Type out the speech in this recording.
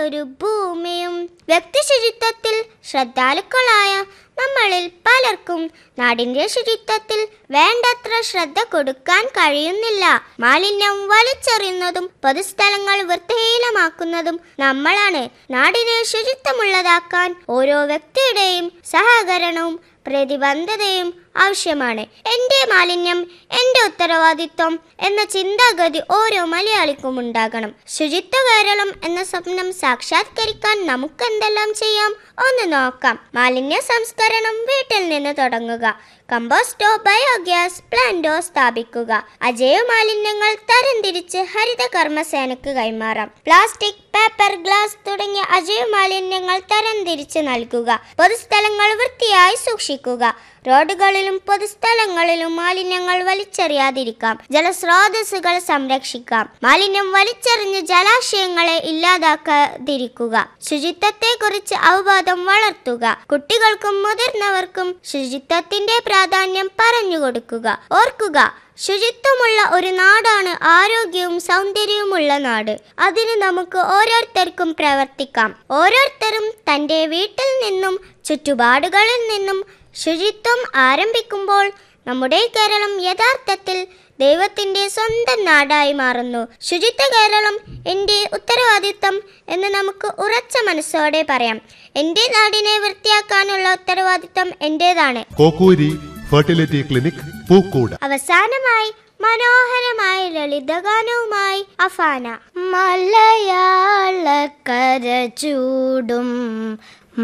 ഒരു ഭൂമിയും വ്യക്തി ശുചിത്വത്തിൽ ശ്രദ്ധാലുക്കളായ നമ്മളിൽ പലർക്കും നാടിന്റെ ശുചിത്വത്തിൽ വേണ്ടത്ര ശ്രദ്ധ കൊടുക്കാൻ കഴിയുന്നില്ല മാലിന്യം വലിച്ചെറിയുന്നതും പൊതുസ്ഥലങ്ങൾ വൃത്തിഹീനമാക്കുന്നതും നമ്മളാണ് നാടിനെ ശുചിത്വമുള്ളതാക്കാൻ ഓരോ വ്യക്തിയുടെയും സഹകരണവും പ്രതിബദ്ധതയും ആവശ്യമാണ് എൻ്റെ മാലിന്യം എൻ്റെ ഉത്തരവാദിത്വം എന്ന ചിന്താഗതി ഓരോ മലയാളിക്കും ഉണ്ടാകണം ശുചിത്വ കേരളം എന്ന സ്വപ്നം സാക്ഷാത്കരിക്കാൻ നമുക്ക് എന്തെല്ലാം ചെയ്യാം ഒന്ന് നോക്കാം മാലിന്യ സംസ്കരണം വീട്ടിൽ നിന്ന് തുടങ്ങുക കമ്പോസ്റ്റോ ബയോഗ്യാസ് പ്ലാന്റോ സ്ഥാപിക്കുക അജൈവ മാലിന്യങ്ങൾ തരംതിരിച്ച് ഹരിത കർമ്മസേനക്ക് കൈമാറാം പ്ലാസ്റ്റിക് പേപ്പർ ഗ്ലാസ് തുടങ്ങിയ അജൈവ മാലിന്യങ്ങൾ തരംതിരിച്ച് നൽകുക പൊതുസ്ഥലങ്ങൾ വൃത്തിയായി സൂക്ഷിക്കുക റോഡുകളിലും പൊതുസ്ഥലങ്ങളിലും മാലിന്യങ്ങൾ വലിച്ചെറിയാതിരിക്കാം ജലസ്രോതസ്സുകൾ സംരക്ഷിക്കാം മാലിന്യം വലിച്ചെറിഞ്ഞ് ജലാശയങ്ങളെ ഇല്ലാതാക്കാതിരിക്കുക ശുചിത്വത്തെക്കുറിച്ച് അവബോധം വളർത്തുക കുട്ടികൾക്കും മുതിർന്നവർക്കും ശുചിത്വത്തിന്റെ പ്രാധാന്യം പറഞ്ഞു കൊടുക്കുക ഓർക്കുക ശുചിത്വമുള്ള ഒരു നാടാണ് ആരോഗ്യവും സൗന്ദര്യവുമുള്ള നാട് അതിന് നമുക്ക് ഓരോരുത്തർക്കും പ്രവർത്തിക്കാം ഓരോരുത്തരും തൻ്റെ വീട്ടിൽ നിന്നും ചുറ്റുപാടുകളിൽ നിന്നും ശുചിത്വം ആരംഭിക്കുമ്പോൾ നമ്മുടെ കേരളം യഥാർത്ഥത്തിൽ ദൈവത്തിൻ്റെ സ്വന്തം നാടായി മാറുന്നു ശുചിത്വ കേരളം എൻ്റെ ഉത്തരവാദിത്തം എന്ന് നമുക്ക് ഉറച്ച മനസ്സോടെ പറയാം എൻ്റെ നാടിനെ വൃത്തിയാക്കാനുള്ള ഉത്തരവാദിത്തം എൻ്റേതാണ് കോക്കൂരി ഫെർട്ടിലിറ്റി ക്ലിനിക് പൂക്കോട് അവസാനമായി മനോഹരമായ ലളിതഗാനവുമായി അഫാന മലയാളക്കര ചൂടും